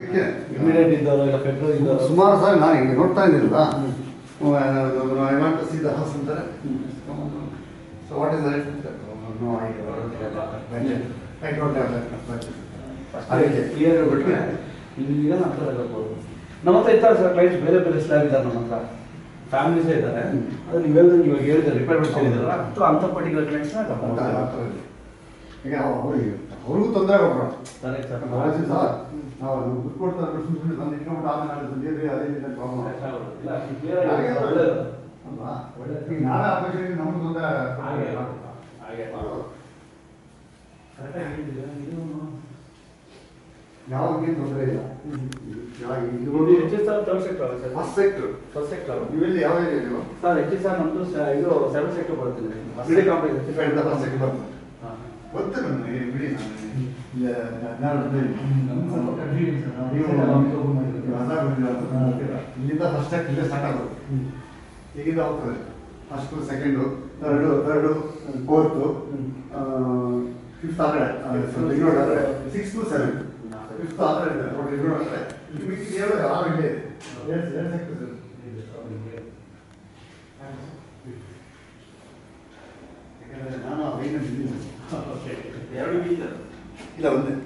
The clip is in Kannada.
ಇಮಿಡಿಯೇಟ್ ಇದ್ದವರು ಇಲ್ಲ ಫೆಬ್ರವರಿ ಇದ್ದವರು ಸುಮಾರು ಸಾರಿ ನಾನು ಈಗ ನೋಡ್ತಾ ಇದ್ದಿಲ್ಲ I want to see the house ಅಂತಾರೆ so what is no I don't have that ಅದಕ್ಕೆ ಕ್ಲಿಯರ್ ಹೇಳ್ಬಿಟ್ರೆ ನಿಮಗೀಗ ನಮ್ಮ ಹತ್ರ ಹೇಳ್ಬೋದು ನಮ್ಮ ಹತ್ರ ಇರ್ತಾರೆ ಸರ್ ಕ್ಲೈಂಟ್ಸ್ ಬೇರೆ ಬೇರೆ ಸ್ಲ್ಯಾಬ್ ಇದ್ದಾರೆ ನಮ್ಮ ಹತ್ರ ಫ್ಯಾಮಿಲೀಸೇ ಇದ್ದಾರೆ ಅದು ನೀವು ಹೇಳಿದ್ರೆ ಇವಾಗ ಹೇಳಿದ್ರೆ ರಿಪೇರ್ಮೆಂಟ್ಸ್ ಹೇಳಿದ್ರಲ್ಲ ಸೊ ಅಂಥ ಪರ್ಟಿಕ್ಯುಲರ್ ಕ್ಲೈಂಟ್ಸ್ನ ಕರ್ಕೊಂಡು ಹೋಗ್ತಾರೆ. ಈಗ ಅವ್ರಿಗೆ ಅವ್ರಿಗೂ ತೊಂದರೆ ಕೊಟ್ಟರು Correct sir. ರಾಜು ಸರ್ ನಾವು ದುಡ್ಡು ಕೊಡ್ತಾರೆ ಸುಮ್ಮನೆ ಸುಮ್ಮನೆ ತಂದು ಇಟ್ಕೊಂಡ್ಬಿಟ್ಟು ಆಮೇಲೆ ಅದು ಬೇರೆ ಅದೇ ರೀತಿ ಪ್ರಾಬ್ಲಮ್ ಇಲ್ಲ, clear ಆಗಿ ಒಳ್ಳೆದು. ಅಲ್ವಾ ಈಗ ನಾಳೆ ಆಪರೇಷನ್ ನಮ್ಗೆ ತೊಂದರೆ ಹಾಗೆ ಹಾಗೆ ಕರೆಕ್ಟಾಗಿ ಹೇಳಿದ್ದೀರಾ ನೀವು ಯಾವಾಗೇನು ತೊಂದರೆ ಇಲ್ಲ ಇದು H S R third sector ಅಲ್ಲ sir first sector first sector ನೀವೆಲ್ಲಿ ಯಾವ ಏರಿಯಾ ನೀವು ಸರ್ ಎಚ್ ಎಸ್ ಆರ್ ನಮ್ಮದು ಸ- ಇದು ಸೆವೆನ್ ಸೆಕ್ಟರ್ ಬರ್ತದೆ ಬಿಡಿ ಕಾಂಪ್ಲೆಕ್ಸ್ ಡಿಫೆಂಡ್ ಫಸ್ಟ್ ಸೆಕ್ಟರ್ ಬರ್ತದೆ ಗೊತ್ತು ನನಗೆ ಬಿಡಿ ನಾನು ಇಲ್ಲಿಂದ ಫಸ್ಟ್ ಸೆಕ್ಟ್ ಇಲ್ಲೇ ಸ್ಟಾರ್ಟ್ ಆಗೋದು ಈಗಿಂದ ಹೋಗ್ತದೆ first second third third fourth fifth ಆದರೆ ಇಗ್ನೋರ್ ಆದರೆ ಸಿಕ್ಸ್ ಟು ಸೆವೆನ್ ಫಿಫ್ತ್ ಆದರೆ ಇಗ್ನೋರ್ ಆದರೆ ಮಿಕ್ಕಿದ ಏಳು ಆರು ಇಲ್ಲೇ ಇದೆ ಎರಡು ಎರಡು ಸೆಕ್ಟರ್ ಯಾಕಂದರೆ ನಾನು ಐದನೇ ಇದ್ದೀನಿ ಎರಡು ಬೀಜ ಇಲ್ಲ ಒಂದೇ